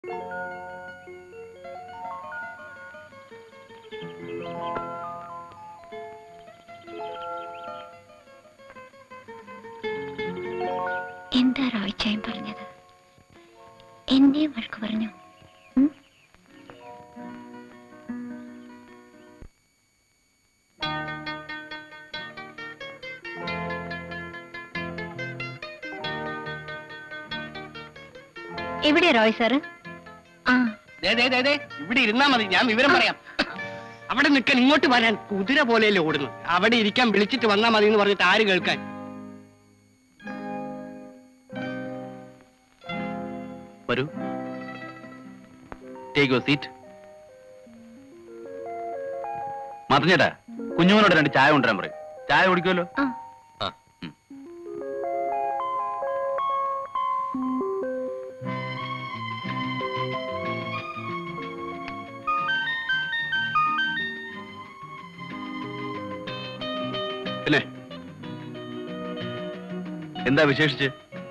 എന്താ റോയിച്ചായം പറഞ്ഞത് എന്നെ വഴക്ക് പറഞ്ഞു ഉം? എവിടെ റോയ് സാറ് ആ ദേ, ദേ, ദേ, ദേ, ഇവിടെ ഇരുന്നാ മതി ഞാൻ വിവരം പറയാം അവിടെ നിൽക്കാൻ ഇങ്ങോട്ട് വരാൻ കുതിര പോലെയല്ലേ ഓടുന്നു അവിടെ ഇരിക്കാൻ വിളിച്ചിട്ട് വന്നാ മതി എന്ന് പറഞ്ഞിട്ട് ആര് കേൾക്കാൻ വരൂ ടേക്ക് യുവർ സീറ്റ് മാത്തഞ്ഞേട്ടാ കുഞ്ഞുമോനോട് രണ്ട് ചായ കൊണ്ടുവരാൻ പറയും ചായ കുടിക്കുമല്ലോ ആ ആ ഉം. പിന്നെ എന്താ വിശേഷിച്ച്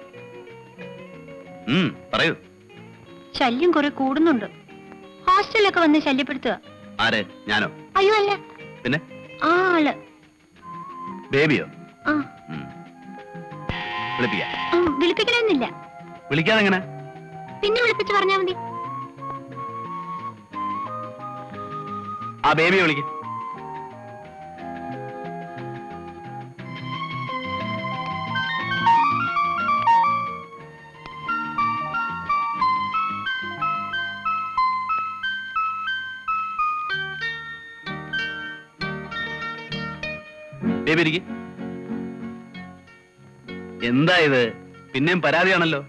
ഉം പറയൂ ശല്യം കുറെ കൂടുന്നുണ്ട് ഹോസ്റ്റലിലൊക്കെ വന്ന് ശല്യപ്പെടുത്തുക ആരെ ഞാനോ അയ്യോ അല്ല പിന്നെ ആ ആള് ബേബിയോ ആ ഉം. വിളിപ്പിക്കാം ഉം, വിളിപ്പിക്കണമെന്നില്ല വിളിക്കാതെ എങ്ങനെ പിന്നെ വിളിപ്പിച്ച് പറഞ്ഞാ മതി ആ ബേബിയെ വിളിക്കും ബേബി ഇരിക്ക് എന്താ ഇത് പിന്നെയും പരാതിയാണല്ലോ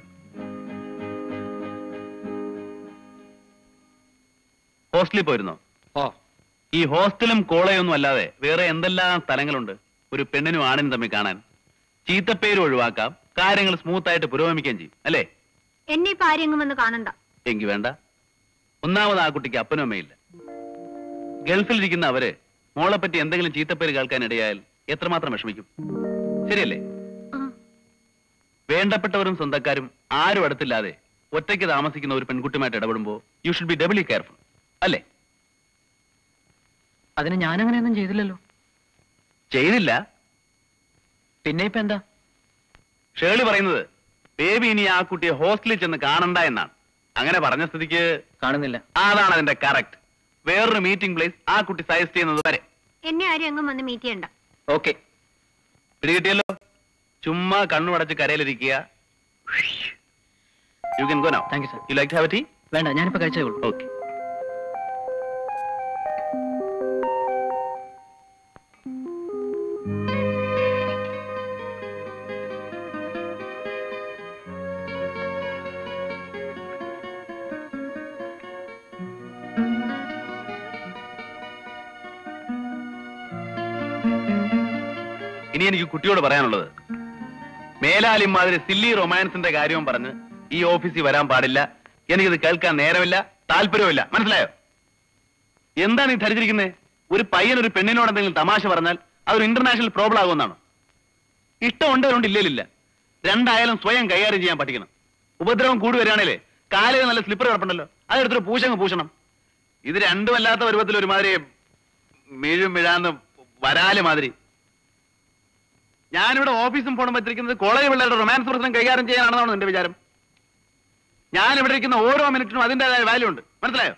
ഹോസ്റ്റലിൽ പോയിരുന്നോ ഓ ഈ ഹോസ്റ്റലും കോളേജൊന്നും അല്ലാതെ വേറെ എന്തെല്ലാം സ്ഥലങ്ങളുണ്ട് ഒരു പെണ്ണിനും ആണിനും തമ്മിൽ കാണാൻ ചീത്തപ്പേര് ഒഴിവാക്കാം കാര്യങ്ങൾ സ്മൂത്ത് ആയിട്ട് പുരോഗമിക്കുകയും ചെയ്യും അല്ലേ എന്നെ ഇപ്പൊ ആരെങ്കിലും വന്ന് കാണണ്ട എങ്കി വേണ്ട ഒന്നാമത് ആ കുട്ടിക്ക് അപ്പനും അമ്മയില്ല ഗൾഫിലിരിക്കുന്ന അവര് മോളെ പറ്റി എന്തെങ്കിലും ചീത്തപ്പേര് കേൾക്കാൻ ഇടയായാൽ എത്രമാത്രം വിഷമിക്കും ശരിയല്ലേ ആ വേണ്ടപ്പെട്ടവരും സ്വന്തക്കാരും ആരും അടുത്തില്ലാതെ ഒറ്റയ്ക്ക് താമസിക്കുന്ന ഒരു പെൺകുട്ടിയുമായിട്ട് ഇടപെടുമ്പോൾ you should be doubly careful അല്ലേ അതിന് ഞാനങ്ങനെയൊന്നും ചെയ്തില്ലല്ലോ ചെയ്തില്ല പിന്നെ ഇപ്പൊ എന്താ ഷേളി പറയുന്നത് ബേബി ഇനി ആ കുട്ടിയെ ഹോസ്റ്റലിൽ ചെന്ന് കാണണ്ട എന്നാണ് അങ്ങനെ പറഞ്ഞ സ്ഥിതിക്ക് കാണുന്നില്ല അതാണ് അതിന്റെ കറക്റ്റ് വേറൊരു മീറ്റിംഗ് പ്ലേസ് ആ കുട്ടി സജസ്റ്റ് ചെയ്യുന്നത് വരെ എന്നെ ആരും എങ്ങും വന്ന് മീറ്റ് ചെയ്യണ്ട ഓക്കെ പിടികിട്ടിയല്ലോ ചുമ്മാ കണ്ണുടച്ച് കരയിലിരിക്കുക you can go now thank you sir you like have tea വേണ്ട ഞാനിപ്പോ കഴിച്ചേ ഉള്ളൂ ഓക്കെ ഇനി എനിക്ക് കുട്ടിയോട് പറയാനുള്ളത് മേലാൽ ഇമാതിരി സില്ലി റൊമാൻസിന്റെ കാര്യവും പറഞ്ഞ് ഈ ഓഫീസിൽ വരാൻ പാടില്ല എനിക്കിത് കേൾക്കാൻ നേരമില്ല താല്പര്യവുമില്ല മനസ്സിലായോ എന്താണ് ഈ ധരിച്ചിരിക്കുന്നത് ഒരു പയ്യൻ ഒരു പെണ്ണിനോട് എന്തെങ്കിലും തമാശ പറഞ്ഞാൽ അതൊരു ഇന്റർനാഷണൽ പ്രോബ്ലം ആകുമെന്നാണ് ഇഷ്ടമുണ്ട് അതുകൊണ്ട് ഇല്ലേലില്ല രണ്ടായാലും സ്വയം കൈകാര്യം ചെയ്യാൻ പഠിക്കണം ഉപദ്രവം കൂടി വരികയാണേലേ കാലിൽ നല്ല സ്ലിപ്പർ കിടപ്പുണ്ടല്ലോ അതെടുത്തൊരു പൂശങ്ങ് പൂശണം ഇത് രണ്ടും അല്ലാത്ത പരുവത്തിൽ ഒരുമാതിരി മിഴും മിഴാന്ന് വരാല് മാതിരി ഞാനിവിടെ ഓഫീസും ഫോണും വെച്ചിരിക്കുന്നത് കോളേജ് പിള്ളേരുടെ റൊമാൻസ് പ്രശ്നം കൈകാര്യം ചെയ്യാനാണെന്നാണ് എന്റെ വിചാരം ഞാൻ ഇവിടെ ഇരിക്കുന്ന ഓരോ മിനിറ്റിനും അതിൻ്റെതായ വാല്യൂ ഉണ്ട് മനസ്സിലായോ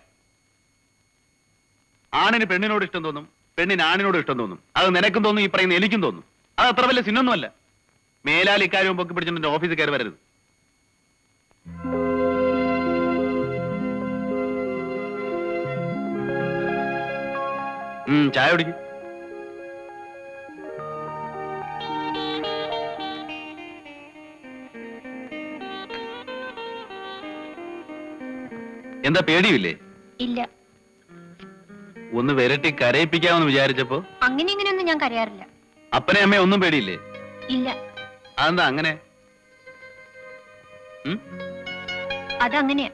ആണിന് പെണ്ണിനോട് ഇഷ്ടം തോന്നും പെണ്ണിന് ആണിനോട് ഇഷ്ടം തോന്നും അത് നിനക്കും തോന്നും ഈ പറയുന്ന എനിക്കും തോന്നും അത് അത്ര വലിയ സിന്നൊന്നുമല്ല മേലാൽ ഇക്കാര്യവും പൊക്കി പിടിച്ചിട്ട് എന്റെ ഓഫീസിൽ കയറി വരരുത് ഉം, ചായ കുടിക്കും എന്താ പേടിയില്ലേ ഇല്ല ഒന്ന് വിരട്ടി കരയിപ്പിക്കാമെന്ന് വിചാരിച്ചപ്പോ അങ്ങനെ ഇങ്ങനെയൊന്നും ഞാൻ കരയാറില്ല അപ്പനെ അമ്മയെ ഒന്നും പേടിയില്ലേ ഇല്ല അതെന്താ അങ്ങനെ ഉം? അതങ്ങനെയാ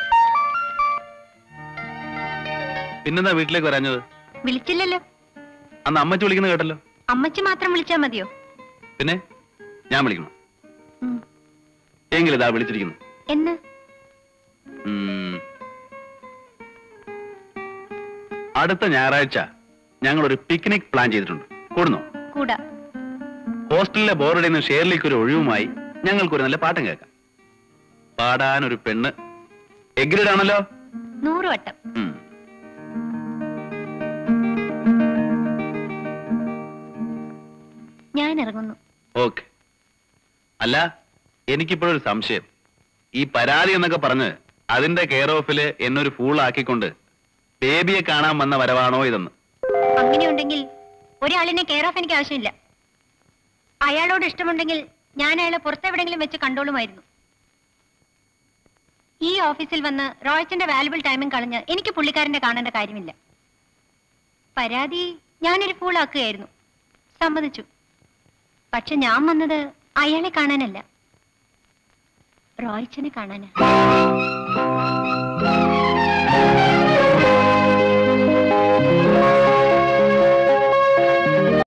പിന്നെന്താ വീട്ടിലേക്ക് വരാഞ്ഞത് വിളിച്ചില്ലല്ലോ അന്ന് അമ്മച്ചി വിളിക്കുന്നത് കേട്ടല്ലോ അമ്മച്ചി മാത്രം വിളിച്ചാ മതിയോ പിന്നെ ഞാൻ വിളിക്കണം ഉം. എങ്കിലും ഇതാ വിളിച്ചിരിക്കുന്നു എന്ന് ഉം. അടുത്ത ഞായറാഴ്ച ഞങ്ങൾ ഒരു പിക്നിക് പ്ലാൻ ചെയ്തിട്ടുണ്ട് കൂടുന്നോ കൂടാ ഹോസ്റ്റലിലെ ബോർഡിൽ നിന്ന് ഷെയറിലേക്ക് ഒരു ഒഴിവുമായി ഞങ്ങൾക്കൊരു നല്ല പാട്ടും കേൾക്കാം പാടാൻ ഒരു പെണ്ണ് എഗ്രിഡ് ആണല്ലോ നൂറ് വട്ടം ഉം. ഞാൻ ഇറങ്ങുന്നു ഓക്കെ അല്ല എനിക്കിപ്പോഴൊരു സംശയം ഈ പരാതി എന്നൊക്കെ പറഞ്ഞ് അതിന്റെ കെയർ ഓഫില് എന്നൊരു ഫൂളാക്കിക്കൊണ്ട് ബേബിയെ കാണാൻ വന്ന വരവാണോ ഇതെന്ന് അങ്ങനെയുണ്ടെങ്കിൽ ഒരാളിനെ കെയർ ഓഫ് എനിക്ക് ആവശ്യമില്ല അയാളോട് ഇഷ്ടമുണ്ടെങ്കിൽ ഞാൻ അയാളെ പുറത്തെവിടെങ്കിലും വെച്ച് കണ്ടോളുമായിരുന്നു ഈ ഓഫീസിൽ വന്ന് റോയച്ചന്റെ വാലുബിൾ ടൈമും കളഞ്ഞ് എനിക്ക് പുള്ളിക്കാരന്റെ കാണേണ്ട കാര്യമില്ല പരാതി ഞാനൊരു ഫൂളാക്കുകയായിരുന്നു സമ്മതിച്ചു പക്ഷെ ഞാൻ വന്നത് അയാളെ കാണാനല്ല റോയച്ചനെ കാണാനാ